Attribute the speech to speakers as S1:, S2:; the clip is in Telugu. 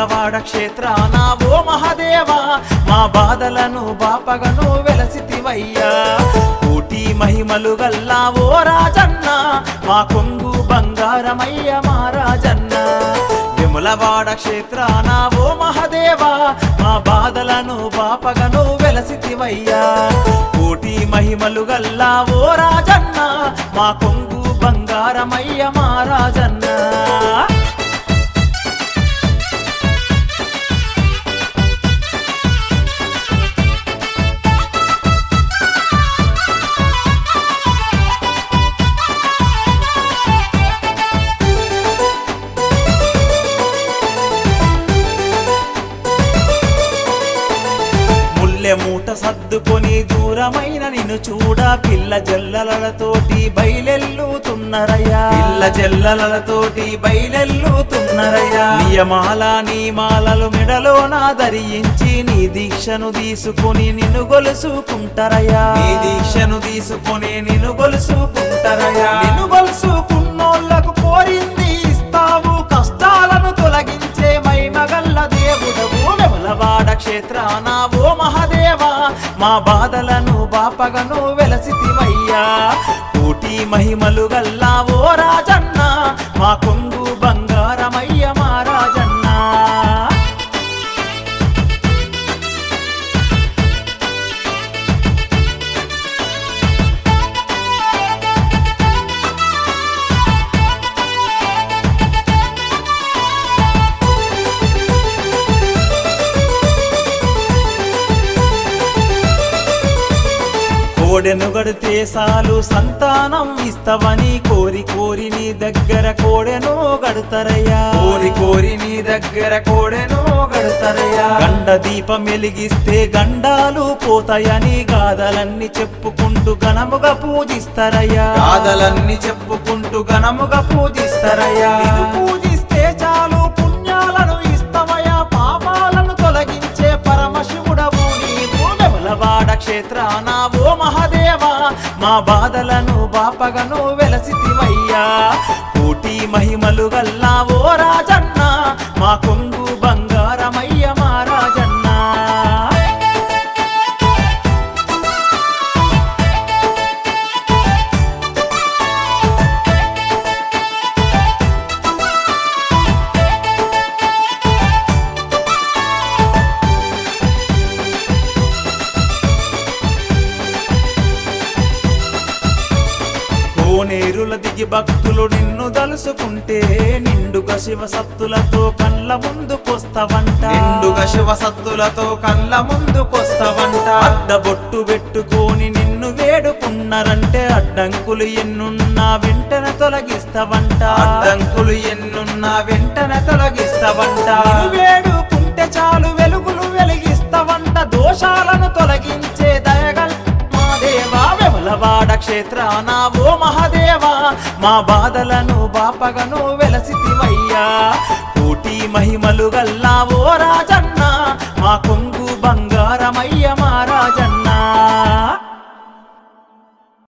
S1: వెములవాడ క్షేత్రాన ఓ మహదేవా మా బాధలను బాపగను వెలసితివయ్యా కోటి మహిమలు గల్లా ఓ రాజన్న మా కొంగు బంగారమయ్య మా రాజన్న విములవాడ క్షేత్రాన ఓ మహదేవా మా బాధలను బాపగను వెలసితివయ్యా కోటి మహిమలు గల్లా ఓ రాజన్న మా కొంగు బంగారమయ్య మా రాజన్న ముల్లె మూట సర్దుకొని దూరమైన నిన్ను చూడ పిల్ల జల్లలతోటి బయలెల్లుతున్నరయ్యా పిల్ల జల్లలతోటి బయలెల్లుతున్నరయ్యా నియమాల నీమాలలు మెడలో నా ధరించి నీ దీక్షను తీసుకొని నిన్ను గొలుసుకుంటారయ్యా నీ దీక్షను తీసుకొని నిన్ను గొలుసుకుంటారయ్యా నిన్ను గొలుసుకున్నోళ్లకు కోరింది ఇస్తావు కష్టాలను తొలగించే మైమగల్ల దేవుడవు వెమలవాడ క్షేత్రాన ఓ మహదేవా మా బాధలను బాపగను వెలసితివయ్యా కోటి మహిమలు గల్లా ఓ రాజన్న మా కొంగు బంగారమయ్య మా రాజన్న కోడెను గడితే సాలు సంతానం ఇస్తవని కోరి కోరి నీ దగ్గర కోడెను గడుతరయ్యా కోరి కోరి నీ దగ్గర కోడెను గడుతరయ్యా గండ దీపం వెలిగిస్తే గండాలు పోతాయని గాథలన్నీ చెప్పుకుంటూ ఘనముగా పూజిస్తారయ్యా గాథలన్నీ చెప్పుకుంటూ ఘనముగా పూజిస్తారయ్యా నిన్ను పూజిస్తే చాలు పుణ్యాలను ఇస్తవయ్యా పాపాలను తొలగించే పరమశివుడవు నీవు వెమలవాడ క్షేత్రాన ఓ మహదేవా మా బాధలను బాపగను వెలసితివయ్యా కోటి మహిమలు గల్లా ఓ రాజన్న మా కొంగు బంగారమయ్య మా రాజన్న కోనేరుల దిగి భక్తులు నిన్ను దలుసుకుంటే నిండుగా శివ సత్తులతో కళ్ళ ముందుకొస్తవంట నిండుగా శివ సత్తులతో కళ్ళ ముందుకొస్తవంట అడ్డబొట్టు పెట్టుకొని నిన్ను వేడుకున్నారంటే అడ్డంకులు ఎన్నున్నా వెంటనే తొలగిస్తవంట అడ్డంకులు ఎన్నున్నా వెంటనే తొలగిస్తవంట నిన్ను వేడుకుంటే చాలు వెలుగులు వెలిగిస్తవంట దోషాలను తొలగించే దయగల్ మా దేవా వెమలవాడ క్షేత్రాన ఓ మహదేవా మా బాధలను బాపగను వెలసితివయ్యా కోటి మహిమలు గల్లా ఓ రాజన్న మా కొంగు